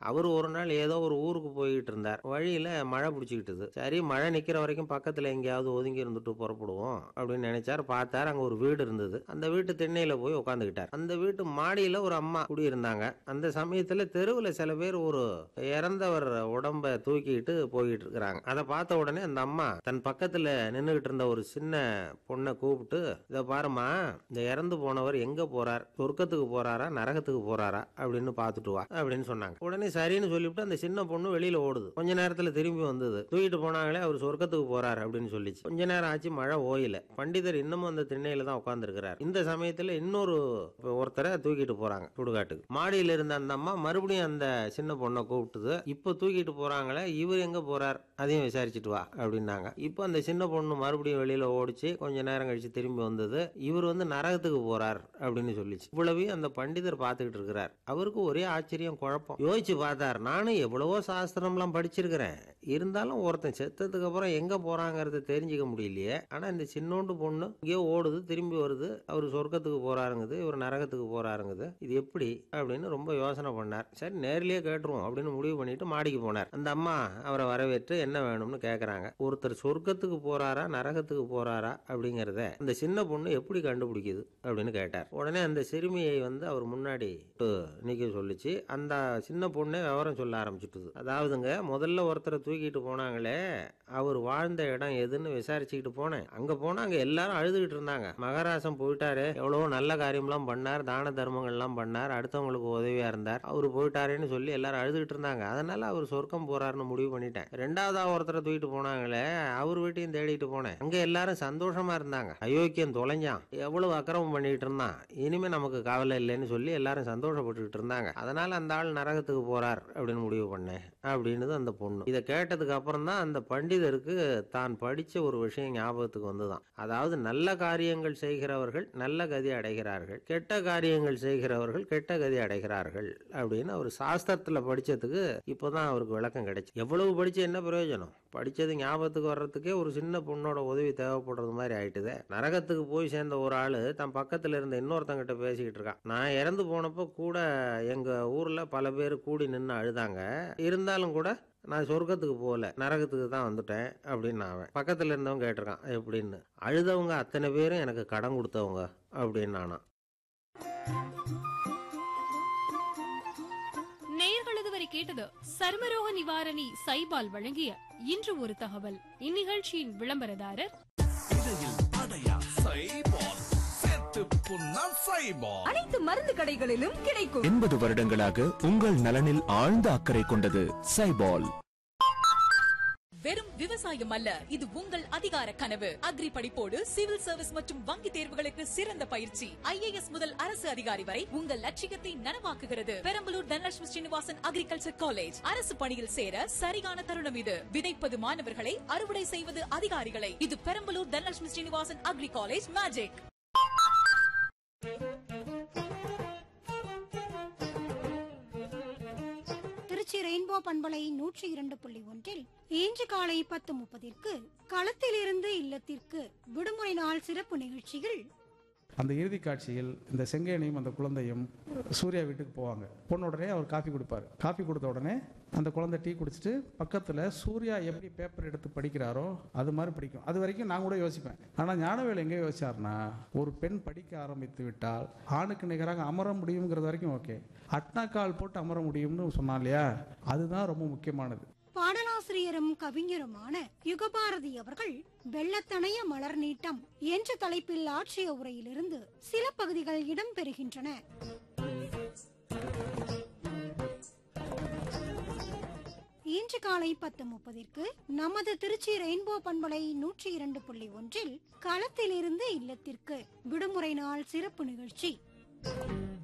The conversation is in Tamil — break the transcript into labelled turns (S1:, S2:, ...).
S1: அவர் ஒரு நாள் ஏதோ ஒரு ஊருக்கு போய்கிட்டு இருந்தார் வழியில மழை பிடிச்சிக்கிட்டுது சரி மழை நிக்கிற வரைக்கும் பக்கத்துல எங்கேயாவது ஒதுங்கி இருந்துட்டு புறப்படுவோம் அப்படின்னு நினைச்சார் பார்த்தார் அங்க ஒரு வீடு இருந்தது அந்த வீட்டு திண்ணையில போய் உட்காந்துக்கிட்டார் அந்த வீட்டு மாடியில ஒரு அம்மா குடியிருந்தாங்க அந்த சமயத்துல தெருவுல சில பேர் ஒரு இறந்தவர் உடம்ப தூக்கிட்டு போய்கிட்டு இருக்கிறாங்க அதை பார்த்த உடனே அந்த அம்மா தன் பக்கத்துல நின்றுகிட்டு இருந்த ஒரு சின்ன பொண்ணை கூப்பிட்டு இதை பாருமா இந்த இறந்து போனவர் எங்க போறார் சொர்க்கத்துக்கு போறாரா நரகத்துக்கு போறாரா அப்படின்னு பார்த்துட்டு வா அப்படின்னு சொன்னாங்க உடனே சரின்னு சொல்லிவிட்டு அந்த சின்ன பொண்ணு வெளியில ஓடுது கொஞ்ச நேரத்துல திரும்பி வந்தது தூக்கிட்டு போனாங்களே அவர் சொர்க்கத்துக்கு போறார் அப்படின்னு சொல்லிச்சு கொஞ்ச நேரம் ஆச்சு மழை ஓயல பண்டிதர் இன்னமும் அந்த திண்ணையில தான் உட்கார்ந்துருக்கிறார் இந்த சமயத்துல இன்னொரு ஒருத்தரை தூக்கிட்டு போறாங்க சுடுகாட்டுக்கு மாடியில இருந்த அந்த அம்மா மறுபடியும் அந்த சின்ன பொண்ணை கூப்பிட்டுது இப்போ தூக்கிட்டு போறாங்களே இவர் எங்க போறார் அதையும் விசாரிச்சுட்டு வா அப்படின்னாங்க இப்போ அந்த சின்ன பொண்ணு மறுபடியும் வெளியில ஓடிச்சு கொஞ்ச நேரம் கழிச்சு திரும்பி வந்தது இவர் வந்து நரகத்துக்கு போறார் அப்படின்னு சொல்லிச்சு இவ்வளவையும் அந்த பண்டிதர் பார்த்துக்கிட்டு இருக்கிறார் அவருக்கு ஒரே ஆச்சரியம் குழப்பம் யோசிச்சு பார்த்தார் நானும் எவ்வளவோ சாஸ்திரம்லாம் படிச்சிருக்கிறேன் இருந்தாலும் ஒருத்தன் செத்ததுக்கு அப்புறம் எங்க போறாங்கிறத தெரிஞ்சுக்க முடியலையே ஆனா இந்த சின்னோண்டு பொண்ணு இங்கேயோ ஓடுது திரும்பி வருது அவர் சொர்க்கத்துக்கு போறாருங்குது இவர் நரகத்துக்கு போறாருங்குது இது எப்படி அப்படின்னு ரொம்ப யோசனை பண்ணார் சரி நேர்லயே கேட்டுருவோம் அப்படின்னு முடிவு பண்ணிட்டு மாடிக்கு போனார் அந்த அம்மா அவரை வரவேற்று என்ன வேணும்னு கேக்குறாங்க ஒருத்தர் சொர்க்கத்துக்கு போறாரா நரகத்துக்கு போறாரா அப்படிங்கறத அந்த சின்ன பொண்ணு எப்படி கண்டுபிடிக்குது அப்படின்னு கேட்டார் உடனே அந்த சிறுமியை வந்து அவர் முன்னாடி நிக்க சொல்லிச்சு அந்த சின்ன பொண்ணே விவரம் சொல்ல ஆரம்பிச்சுட்டுது அதாவதுங்க முதல்ல ஒருத்தரை தூக்கிட்டு போனாங்களே அவர் வாழ்ந்த இடம் எதுன்னு விசாரிச்சுக்கிட்டு போனேன் அங்க போனா அங்க எல்லாரும் அழுதுகிட்டு இருந்தாங்க மகாராசம் போயிட்டாரு எவ்வளவோ நல்ல காரியம்லாம் பண்ணார் தான தர்மங்கள்லாம் பண்ணார் அடுத்தவங்களுக்கு உதவியா இருந்தார் அவர் போயிட்டாரேன்னு சொல்லி எல்லாரும் அழுதுகிட்டு இருந்தாங்க அதனால அவர் சொர்க்கம் போறாருன்னு முடிவு பண்ணிட்டேன் ரெண்டாவதா ஒருத்தரை தூக்கிட்டு போனாங்களே அவர் வீட்டையும் தேடிட்டு போனேன் அங்க எல்லாரும் சந்தோஷமா இருந்தாங்க அயோக்கியம் தொலைஞ்சான் எவ்வளவு அக்கிரமம் பண்ணிட்டு இருந்தான் இனிமே நமக்கு கவலை இல்லைன்னு சொல்லி எல்லாரும் சந்தோஷப்பட்டுக்கிட்டு இருந்தாங்க அதனால அந்த ஆள் நரகத்துக்கு போறார் அப்படின்னு முடிவு பண்ணேன் அப்படின்னு அந்த பொண்ணு இதை கேட்டதுக்கு அப்புறம் தான் அந்த பண்டிதருக்கு தான் படிச்ச ஒரு விஷயம் ஞாபகத்துக்கு வந்துதான் அதாவது நல்ல காரியங்கள் செய்கிறவர்கள் நல்ல கதி அடைகிறார்கள் கெட்ட காரியங்கள் செய்கிறவர்கள் கெட்ட கதி அடைகிறார்கள் அப்படின்னு அவர் சாஸ்திரத்துல படிச்சதுக்கு இப்போதான் அவருக்கு விளக்கம் கிடைச்சு எவ்வளவு படிச்சு என்ன பிரயோஜனம் படிச்சது ஞாபகத்துக்கு வர்றதுக்கே ஒரு சின்ன பொண்ணோட உதவி தேவைப்படுறது மாதிரி ஆயிட்டுதே நரகத்துக்கு போய் சேர்ந்த ஒரு ஆளு தன் பக்கத்துல இருந்த இன்னொருத்தங்கிட்ட பேசிக்கிட்டு இருக்கான் நான் இறந்து போனப்போ கூட எங்க ஊர்ல பல பேர் கூடி நின்று அழுதாங்க இருந்தாலும் கூட நான் சொர்க்கத்துக்கு போகல நரகத்துக்கு தான் வந்துட்டேன் அப்படின்னு அவன் பக்கத்துல இருந்தவன் கேட்டிருக்கான் எப்படின்னு அழுதவங்க அத்தனை பேரும் எனக்கு கடன் கொடுத்தவங்க அப்படின்னு நானா
S2: நேயர்கள் இதுவரை கேட்டது சர்மரோக நிவாரணி சைபால் வழங்கிய இன்று ஒரு தகவல் இந்நிகழ்ச்சியின் விளம்பரதாரர்
S3: இடையில் அடையா சைபால் சேர்த்து புண்ணா சைபால்
S4: அனைத்து மருந்து கடைகளிலும் கிடைக்கும்
S5: எண்பது வருடங்களாக உங்கள் நலனில் ஆழ்ந்த அக்கறை கொண்டது சைபால்
S6: வெறும் விவசாயம் அல்ல இது உங்கள் அதிகார கனவு அக்ரி படிப்போடு சிவில் சர்வீஸ் மற்றும் வங்கி தேர்வுகளுக்கு சிறந்த பயிற்சி ஐஏஎஸ் முதல் அரசு அதிகாரி வரை உங்கள் லட்சியத்தை நனவாக்குகிறது பெரம்பலூர் தனலட்சுமி ஸ்ரீனிவாசன் அக்ரிகல்ச்சர் காலேஜ் அரசு பணியில் சேர சரியான தருணம் இது விதைப்பது மாணவர்களை அறுவடை செய்வது அதிகாரிகளை இது Perambalur Dhanalakshmi Srinivasan agri college magic
S7: Tiruchi rainbow பண்பலை நூற்றி இரண்டு புள்ளி ஒன்றில் இன்று காலை பத்து முப்பதிற்கு களத்திலிருந்து இல்லத்திற்கு விடுமுறை நாள் சிறப்பு நிகழ்ச்சிகள்
S8: அந்த இறுதி காட்சியில் இந்த செங்கேனையும் அந்த குழந்தையும் சூர்யா வீட்டுக்கு போவாங்க போன உடனே அவர் காஃபி கொடுப்பாரு காஃபி கொடுத்த உடனே அந்த குழந்தை டீ குடிச்சிட்டு பக்கத்தில் சூர்யா எப்படி பேப்பர் எடுத்து படிக்கிறாரோ அது மாதிரி படிக்கும் அது வரைக்கும் நான் கூட யோசிப்பேன் ஆனால் ஞானவேல் எங்கே யோசிச்சார்னா ஒரு பெண் படிக்க ஆரம்பித்து விட்டால் ஆணுக்கு நிகராக அமர முடியுங்கிறது வரைக்கும் ஓகே அட்னாக்கால் போட்டு அமர முடியும்னு சொன்னான் இல்லையா அதுதான் ரொம்ப முக்கியமானது
S7: பாடலாசிரியரும் கவிஞருமான யுகபாரதி அவர்கள் வெள்ளத்தணைய மலர் நீட்டம் என்ற தலைப்பில் ஆற்றிய உரையிலிருந்து சில பகுதிகள் இடம்பெறுகின்றன இன்று காலை பத்து முப்பதிற்கு நமது திருச்சி ரெயின்போ பண்பலை நூற்றி இரண்டு புள்ளி ஒன்றில் களத்திலிருந்து இல்லத்திற்கு விடுமுறை நாள் சிறப்பு நிகழ்ச்சி